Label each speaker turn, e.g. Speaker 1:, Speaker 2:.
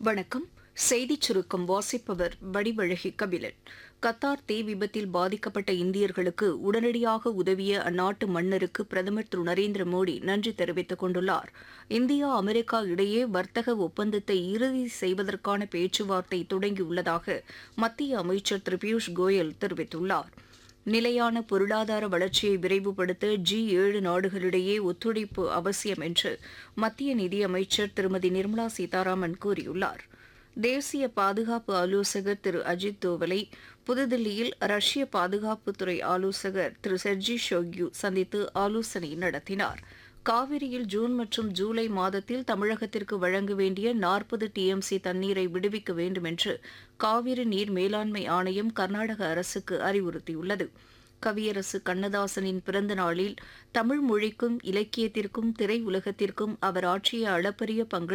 Speaker 1: வணக்கம் செய்திச் சுருக்கம் வாசிப்பவர் வடிவழகி கபிலன் கத்தார் தீ விபத்தில் பாதிக்கப்பட்ட இந்தியர்களுக்கு உடனடியாக உதவிய அந்நாட்டு மன்னருக்கு பிரதமர் திரு நரேந்திர மோடி நன்றி தெரிவித்துக் கொண்டுள்ளார் இந்தியா அமெரிக்கா இடையே வர்த்தக ஒப்பந்தத்தை இறுதி செய்வதற்கான பேச்சுவார்த்தை தொடங்கியுள்ளதாக மத்திய அமைச்சர் திரு பியூஷ் கோயல் தெரிவித்துள்ளார் நிலையான பொருளாதார வளர்ச்சியை விரைவுபடுத்த ஜி ஏழு நாடுகளிடையே ஒத்துழைப்பு அவசியம் என்று மத்திய நிதியமைச்சர் திருமதி நிர்மலா சீதாராமன் கூறியுள்ளார் தேசிய பாதுகாப்பு ஆலோசகர் திரு அஜித் தோவலை புதுதில்லியில் ரஷ்ய பாதுகாப்புத்துறை ஆலோசகர் திரு செர்ஜி ஷோக்யூ சந்தித்து ஆலோசனை நடத்தினார் காவிரியில் ஜூன் மற்றும் ஜூலை மாதத்தில் தமிழகத்திற்கு வழங்க வேண்டிய நாற்பது டிஎம்சி தண்ணீரை விடுவிக்க வேண்டும் என்று காவிரி நீர் மேலாண்மை ஆணையம் கர்நாடக அரசுக்கு அறிவுறுத்தியுள்ளது கவியரசு கண்ணதாசனின் பிறந்த நாளில் தமிழ் மொழிக்கும் இலக்கியத்திற்கும் திரையுலகத்திற்கும் அவர் ஆற்றிய அளப்பரிய பங்களிப்பு